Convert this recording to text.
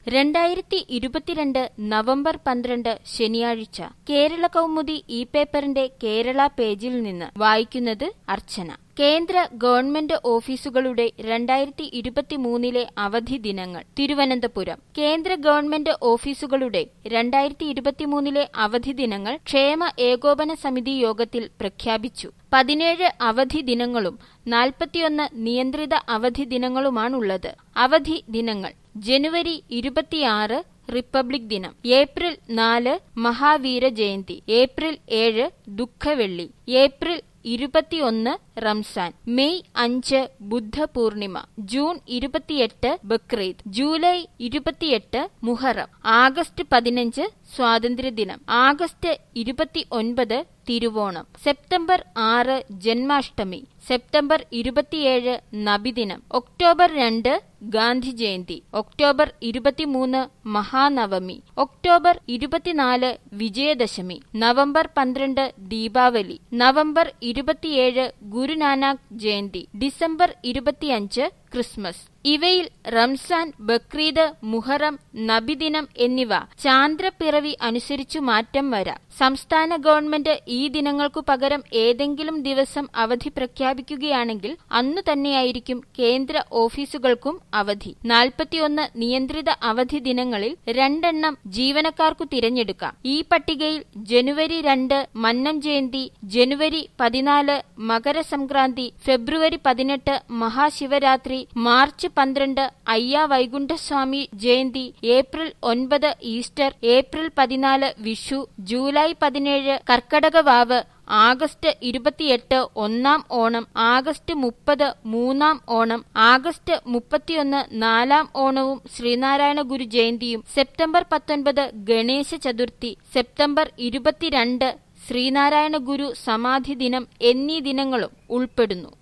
രണ്ടായിരത്തി ഇരുപത്തിരണ്ട് നവംബർ പന്ത്രണ്ട് ശനിയാഴ്ച കേരള കൗമുദി ഇ പേപ്പറിന്റെ കേരള പേജിൽ നിന്ന് വായിക്കുന്നത് അർച്ചന കേന്ദ്ര ഗവൺമെന്റ് ഓഫീസുകളുടെ രണ്ടായിരത്തി ഇരുപത്തിമൂന്നിലെ അവധി ദിനങ്ങൾ തിരുവനന്തപുരം കേന്ദ്ര ഗവൺമെന്റ് ഓഫീസുകളുടെ രണ്ടായിരത്തി ഇരുപത്തിമൂന്നിലെ അവധി ദിനങ്ങൾ ക്ഷേമ ഏകോപന സമിതി യോഗത്തിൽ പ്രഖ്യാപിച്ചു പതിനേഴ് അവധി ദിനങ്ങളും നാൽപ്പത്തിയൊന്ന് നിയന്ത്രിത അവധി ദിനങ്ങളുമാണുള്ളത് അവധി ദിനങ്ങൾ ജനുവരി ഇരുപത്തിയാറ് റിപ്പബ്ലിക് ദിനം ഏപ്രിൽ നാല് മഹാവീര ജയന്തി ഏപ്രിൽ ഏഴ് ദുഃഖവെള്ളി ഏപ്രിൽ ഇരുപത്തിയൊന്ന് റംസാൻ മെയ് അഞ്ച് ബുദ്ധപൂർണിമ ജൂൺ ഇരുപത്തിയെട്ട് ബക്രീദ് ജൂലൈ ഇരുപത്തിയെട്ട് മുഹറം ആഗസ്റ്റ് പതിനഞ്ച് സ്വാതന്ത്ര്യദിനം ആഗസ്റ്റ് ഇരുപത്തി ഒൻപത് തിരുവോണം സെപ്റ്റംബർ ആറ് ജന്മാഷ്ടമി സെപ്റ്റംബർ ഇരുപത്തിയേഴ് നബിദിനം ഒക്ടോബർ രണ്ട് ഗാന്ധി ജയന്തി ഒക്ടോബർ ഇരുപത്തിമൂന്ന് മഹാനവമി ഒക്ടോബർ ഇരുപത്തിനാല് വിജയദശമി നവംബർ പന്ത്രണ്ട് ദീപാവലി നവംബർ ഇരുപത്തിയേഴ് ഗുരുനാനാക്ക് ജയന്തി ഡിസംബർ ഇരുപത്തിയഞ്ച് ക്രിസ്മസ് ഇവയിൽ റംസാൻ ബക്രീദ് മുഹറം നബിദിനം എന്നിവ ചാന്ദ്രപ്പിറവി അനുസരിച്ചു മാറ്റം വരാം സംസ്ഥാന ഗവൺമെന്റ് ഈ ദിനങ്ങൾക്കു പകരം ഏതെങ്കിലും ദിവസം അവധി പ്രഖ്യാപിക്കുകയാണെങ്കിൽ അന്നു തന്നെയായിരിക്കും കേന്ദ്ര ഓഫീസുകൾക്കും അവധി നാൽപ്പത്തിയൊന്ന് നിയന്ത്രിത അവധി ദിനങ്ങളിൽ രണ്ടെണ്ണം ജീവനക്കാർക്കു തിരഞ്ഞെടുക്കാം ഈ പട്ടികയിൽ ജനുവരി രണ്ട് മന്നം ജയന്തി ജനുവരി പതിനാല് മകരസംക്രാന്തി ഫെബ്രുവരി പതിനെട്ട് മഹാശിവരാത്രി മാർച്ച് പന്ത്രണ്ട് അയ്യ വൈകുണ്ഠസ്വാമി ജയന്തി ഏപ്രിൽ ഒൻപത് ഈസ്റ്റർ ഏപ്രിൽ പതിനാല് വിഷു ജൂലൈ പതിനേഴ് കർക്കടകവാവ് ആഗസ്റ്റ് ഇരുപത്തിയെട്ട് ഒന്നാം ഓണം ആഗസ്റ്റ് മുപ്പത് മൂന്നാം ഓണം ആഗസ്റ്റ് മുപ്പത്തിയൊന്ന് നാലാം ഓണവും ശ്രീനാരായണ ഗുരു ജയന്തിയും സെപ്റ്റംബർ പത്തൊൻപത് ഗണേശ ചതുർത്ഥി സെപ്റ്റംബർ ഇരുപത്തിരണ്ട് ശ്രീനാരായണ ഗുരു സമാധി ദിനം എന്നീ ദിനങ്ങളും ഉൾപ്പെടുന്നു